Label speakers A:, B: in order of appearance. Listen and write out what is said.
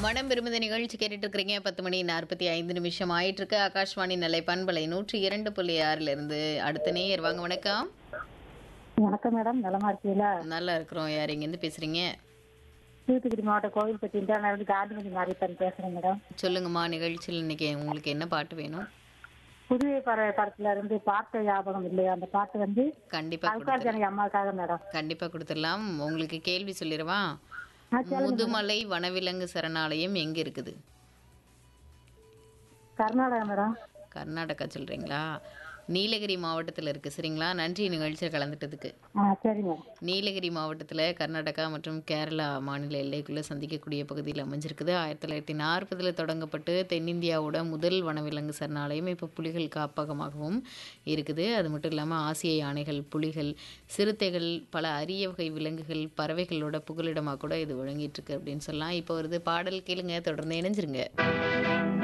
A: மனம் விரும்புத நிகழ்ச்சி கேட்டுட்டு இருக்கிறீங்க பத்து மணி நாற்பத்தி ஐந்து நிமிஷம் ஆயிட்டு இருக்கு ஆகாஷ்வாணி நிலை பண்பலை நூற்றி இரண்டு புள்ளி ஆறுல இருந்து அடுத்த நேயர் வாங்க வணக்கம்
B: வணக்கம் மேடம் நலமா இருக்கீங்களா
A: நல்லா இருக்கிறோம் யார் இருந்து பேசுறீங்க
B: தூத்துக்குடி மாவட்டம் கோவில்பட்டி நான் வந்து காந்திமதி மாரியப்பன் பேசுறேன் மேடம்
A: சொல்லுங்கம்மா நிகழ்ச்சியில் இன்னைக்கு உங்களுக்கு என்ன பாட்டு வேணும்
B: புதுவை பற படத்துல இருந்து பார்த்த ஞாபகம் இல்லையா அந்த பாட்டு வந்து
A: கண்டிப்பா
B: அல்கார் ஜனகி அம்மாவுக்காக மேடம்
A: கண்டிப்பா கொடுத்துடலாம் உங்களுக்கு கேள்வி சொல்லிடவா
B: ஆ,
A: முதுமலை வனவிலங்கு சரணாலயம் எங்க இருக்குது
B: கர்நாடகா மேடம்
A: கர்நாடகா சொல்றீங்களா நீலகிரி மாவட்டத்தில் இருக்கு சரிங்களா நன்றி நிகழ்ச்சியில் கலந்துட்டதுக்கு
B: ஆ சரி மேடம்
A: நீலகிரி மாவட்டத்தில் கர்நாடகா மற்றும் கேரளா மாநில எல்லைக்குள்ளே சந்திக்கக்கூடிய பகுதியில் அமைஞ்சிருக்குது ஆயிரத்தி தொள்ளாயிரத்தி நாற்பதில் தொடங்கப்பட்டு தென்னிந்தியாவோட முதல் வனவிலங்கு சரணாலயம் இப்போ புலிகள் காப்பகமாகவும் இருக்குது அது மட்டும் இல்லாமல் ஆசிய யானைகள் புலிகள் சிறுத்தைகள் பல அரிய வகை விலங்குகள் பறவைகளோட புகலிடமாக கூட இது வழங்கிட்டு இருக்கு அப்படின்னு சொல்லலாம் இப்போ வருது பாடல் கேளுங்க தொடர்ந்து இணைஞ்சிருங்க